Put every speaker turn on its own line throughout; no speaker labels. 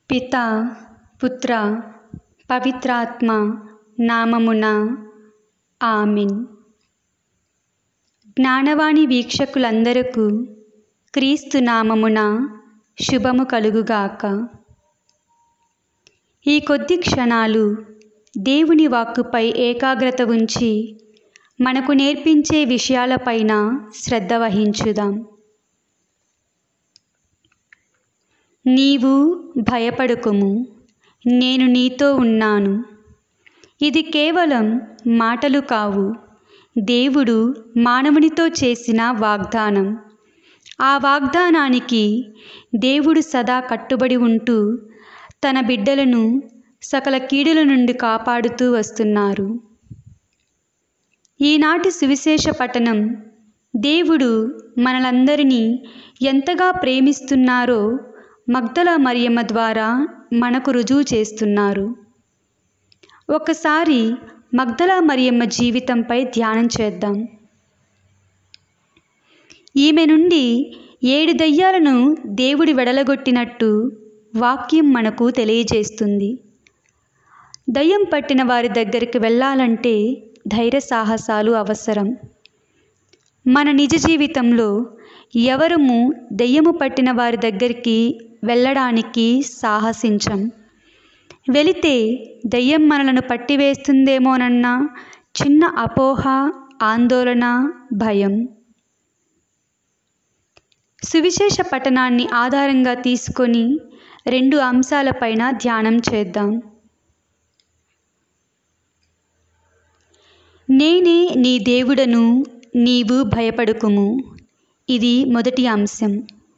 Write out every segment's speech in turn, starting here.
పిత పుత్ర పవిత్రాత్మ నామమున ఆమెన్ జ్ఞానవాణి వీక్షకులందరకు క్రీస్తు నామమున శుభము కలుగుగాక ఈ కొద్ది క్షణాలు దేవుని వాక్కుపై ఏకాగ్రత ఉంచి మనకు నేర్పించే విషయాలపైన శ్రద్ధ వహించుదాం నీవు భయపడకుము నేను నీతో ఉన్నాను ఇది కేవలం మాటలు కావు దేవుడు మానవునితో చేసిన వాగ్దానం ఆ వాగ్దానానికి దేవుడు సదా కట్టుబడి ఉంటూ తన బిడ్డలను సకల కీడుల నుండి కాపాడుతూ వస్తున్నారు ఈనాటి సువిశేష పఠనం దేవుడు మనలందరినీ ఎంతగా ప్రేమిస్తున్నారో మగ్దల మరియమ్మ ద్వారా మనకు రుజువు చేస్తున్నారు ఒకసారి మగ్దల మరియమ్మ జీవితంపై ధ్యానం చేద్దాం ఈమె నుండి ఏడు దయ్యాలను దేవుడి వెడలగొట్టినట్టు వాక్యం మనకు తెలియజేస్తుంది దయ్యం పట్టిన వారి దగ్గరికి వెళ్ళాలంటే ధైర్య సాహసాలు అవసరం మన నిజ జీవితంలో ఎవరము దెయ్యము పట్టిన వారి దగ్గరికి వెళ్ళడానికి సాహసించం వెళితే దయ్యం మనలను పట్టివేస్తుందేమోనన్న చిన్న అపోహ ఆందోళన భయం సువిశేష పఠనాన్ని ఆధారంగా తీసుకొని రెండు అంశాలపైన ధ్యానం చేద్దాం నేనే నీ దేవుడను నీవు భయపడుకుము ఇది మొదటి అంశం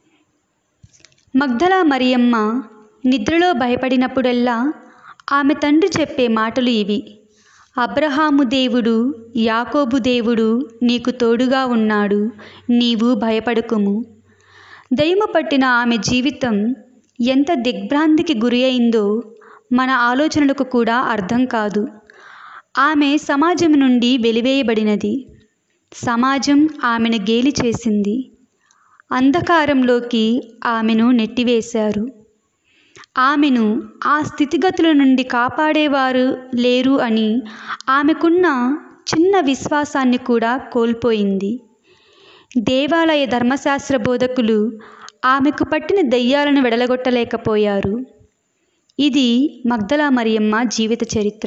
మగ్ధల మరియమ్మ నిద్రలో భయపడినప్పుడల్లా ఆమె తండ్రి చెప్పే మాటలు ఇవి అబ్రహాము దేవుడు యాకోబు దేవుడు నీకు తోడుగా ఉన్నాడు నీవు భయపడుకుము దయ్యము పట్టిన ఆమె జీవితం ఎంత దిగ్భ్రాంతికి గురి అయిందో మన ఆలోచనలకు కూడా అర్థం కాదు ఆమె సమాజం నుండి వెలివేయబడినది సమాజం ఆమెను గేలి చేసింది అంధకారంలోకి ఆమెను నెట్టివేశారు ఆమెను ఆ స్థితిగతుల నుండి కాపాడేవారు లేరు అని ఆమెకున్న చిన్న విశ్వాసాన్ని కూడా కోల్పోయింది దేవాలయ ధర్మశాస్త్ర బోధకులు ఆమెకు పట్టిన దయ్యాలను వెడలగొట్టలేకపోయారు ఇది మగ్దలా మరియమ్మ జీవిత చరిత్ర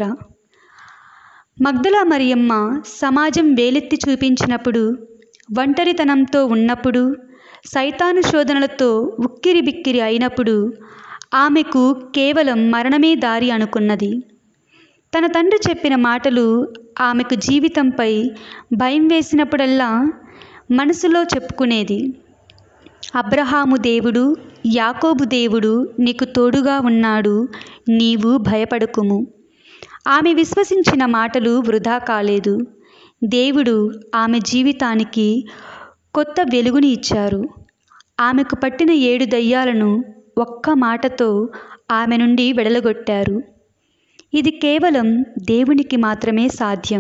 మగ్దలా మరియమ్మ సమాజం వేలెత్తి చూపించినప్పుడు ఒంటరితనంతో ఉన్నప్పుడు సైతాను శోధనలతో ఉక్కిరి బిక్కిరి అయినప్పుడు ఆమెకు కేవలం మరణమే దారి అనుకున్నది తన తండ్రి చెప్పిన మాటలు ఆమెకు జీవితంపై భయం వేసినప్పుడల్లా మనసులో చెప్పుకునేది అబ్రహాము దేవుడు యాకోబు దేవుడు నీకు తోడుగా ఉన్నాడు నీవు భయపడకుము ఆమె విశ్వసించిన మాటలు వృధా కాలేదు దేవుడు ఆమె జీవితానికి కొత్త వెలుగుని ఇచ్చారు ఆమెకు పట్టిన ఏడు దయ్యాలను ఒక్క మాటతో ఆమె నుండి వెడలగొట్టారు ఇది కేవలం దేవునికి మాత్రమే సాధ్యం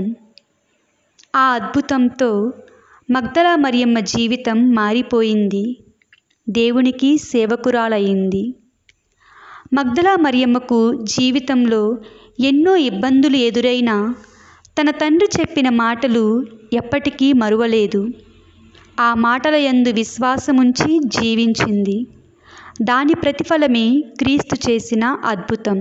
ఆ అద్భుతంతో మగ్దలా మరియమ్మ జీవితం మారిపోయింది దేవునికి సేవకురాలయ్యింది మగ్దలా మరియమ్మకు జీవితంలో ఎన్నో ఇబ్బందులు ఎదురైనా తన తండ్రి చెప్పిన మాటలు ఎప్పటికీ మరువలేదు ఆ మాటల యందు విశ్వాసముంచి జీవించింది దాని ప్రతిఫలమే క్రీస్తు చేసిన అద్భుతం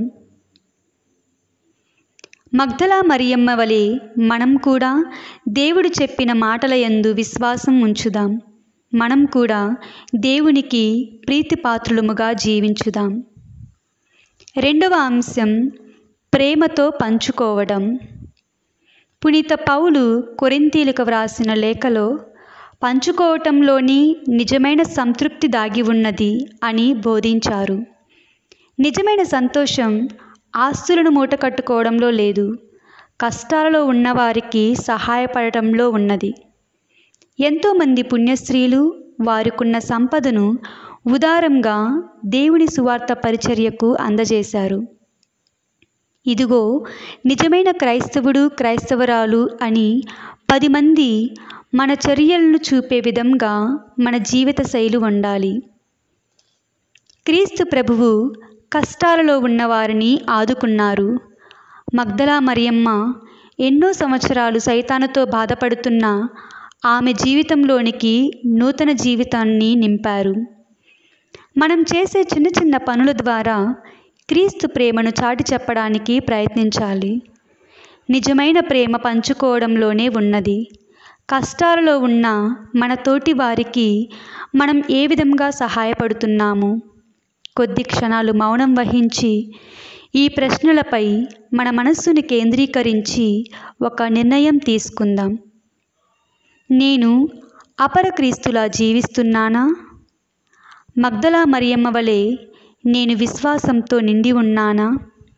మగ్దలా మరియమ్మ వలె మనం కూడా దేవుడు చెప్పిన మాటల యందు విశ్వాసం ఉంచుదాం మనం కూడా దేవునికి ప్రీతిపాత్రులముగా జీవించుదాం రెండవ అంశం ప్రేమతో పంచుకోవడం పునీత పౌలు కొరింతీలకు వ్రాసిన లేఖలో పంచుకోవటంలోని నిజమైన సంతృప్తి దాగి ఉన్నది అని బోధించారు నిజమైన సంతోషం ఆస్తులను మూటకట్టుకోవడంలో లేదు కష్టాలలో ఉన్నవారికి సహాయపడటంలో ఉన్నది ఎంతోమంది పుణ్యస్త్రీలు వారికున్న సంపదను ఉదారంగా దేవుని సువార్త పరిచర్యకు అందజేశారు ఇదిగో నిజమైన క్రైస్తవుడు క్రైస్తవరాలు అని పది మంది మన చర్యలను చూపే విధంగా మన జీవిత శైలి ఉండాలి క్రీస్తు ప్రభువు కష్టాలలో ఉన్నవారిని ఆదుకున్నారు మగ్దలా మరియమ్మ ఎన్నో సంవత్సరాలు సైతానుతో బాధపడుతున్న ఆమె జీవితంలోనికి నూతన జీవితాన్ని నింపారు మనం చేసే చిన్న చిన్న పనుల ద్వారా క్రీస్తు ప్రేమను చాటి చెప్పడానికి ప్రయత్నించాలి నిజమైన ప్రేమ పంచుకోవడంలోనే ఉన్నది కష్టాలలో ఉన్న మన తోటి వారికి మనం ఏ విధంగా సహాయపడుతున్నాము కొద్ది క్షణాలు మౌనం వహించి ఈ ప్రశ్నలపై మన మనస్సుని కేంద్రీకరించి ఒక నిర్ణయం తీసుకుందాం నేను అపర క్రీస్తులా జీవిస్తున్నానా మగ్దలా మరియమ్మ వలె నేను విశ్వాసంతో నిండి ఉన్నానా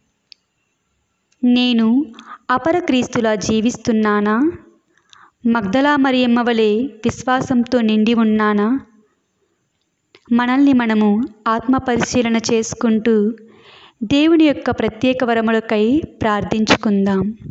నేను అపర క్రీస్తులా జీవిస్తున్నానా మగ్దలా మరియమ్మ వలె విశ్వాసంతో నిండి ఉన్నానా మనల్ని మనము ఆత్మ పరిశీలన చేసుకుంటూ దేవుని యొక్క ప్రత్యేక వరములకై ప్రార్థించుకుందాం